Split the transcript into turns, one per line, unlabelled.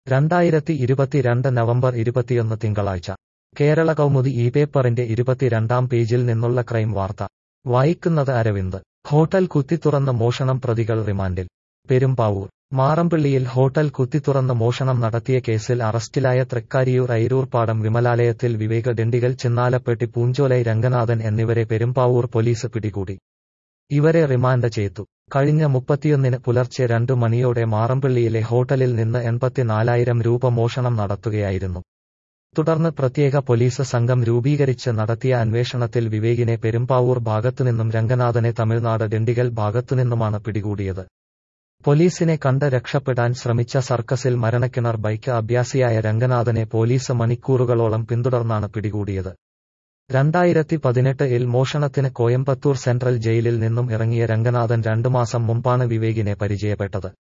രണ്ടായിരത്തി ഇരുപത്തിരണ്ട് നവംബർ ഇരുപത്തിയൊന്ന് തിങ്കളാഴ്ച കേരള കൗമുദി ഈ പേപ്പറിന്റെ ഇരുപത്തിരണ്ടാം പേജിൽ നിന്നുള്ള ക്രൈം വാർത്ത വായിക്കുന്നത് അരവിന്ദ് ഹോട്ടൽ കുത്തിത്തുറന്ന് മോഷണം പ്രതികൾ റിമാൻഡിൽ പെരുമ്പാവൂർ മാറമ്പിള്ളിയിൽ ഹോട്ടൽ കുത്തിത്തുറന്ന് മോഷണം നടത്തിയ കേസിൽ അറസ്റ്റിലായ തൃക്കാരിയൂർ ഐരൂർപ്പാടം വിമലാലയത്തിൽ വിവേക് ഡെണ്ടിഗൽ ചിന്നാലപ്പെട്ടി പൂഞ്ചോലൈ രംഗനാഥൻ എന്നിവരെ പെരുമ്പാവൂർ പോലീസ് പിടികൂടി ഇവരെ റിമാൻഡ് ചെയ്തു കഴിഞ്ഞ മുപ്പത്തിയൊന്നിന് പുലർച്ചെ രണ്ടു മണിയോടെ മാറമ്പിള്ളിയിലെ ഹോട്ടലിൽ നിന്ന് എൺപത്തിനാലായിരം രൂപ മോഷണം നടത്തുകയായിരുന്നു തുടർന്ന് പ്രത്യേക പോലീസ് സംഘം രൂപീകരിച്ച് നടത്തിയ അന്വേഷണത്തിൽ വിവേകിനെ പെരുമ്പാവൂർ ഭാഗത്തുനിന്നും രംഗനാഥനെ തമിഴ്നാട് ഡെണ്ടിഗൽ ഭാഗത്തുനിന്നുമാണ് പിടികൂടിയത് പോലീസിനെ കണ്ട് രക്ഷപ്പെടാൻ ശ്രമിച്ച സർക്കസിൽ മരണക്കിണർ ബൈക്ക് അഭ്യാസിയായ രംഗനാഥനെ പോലീസ് മണിക്കൂറുകളോളം പിന്തുടർന്നാണ് പിടികൂടിയത് രണ്ടായിരത്തി പതിനെട്ട് ഇൽ മോഷണത്തിന് കോയമ്പത്തൂർ സെൻട്രൽ ജയിലിൽ നിന്നും ഇറങ്ങിയ രംഗനാഥൻ രണ്ടു മാസം മുമ്പാണ് വിവേകിനെ പരിചയപ്പെട്ടത്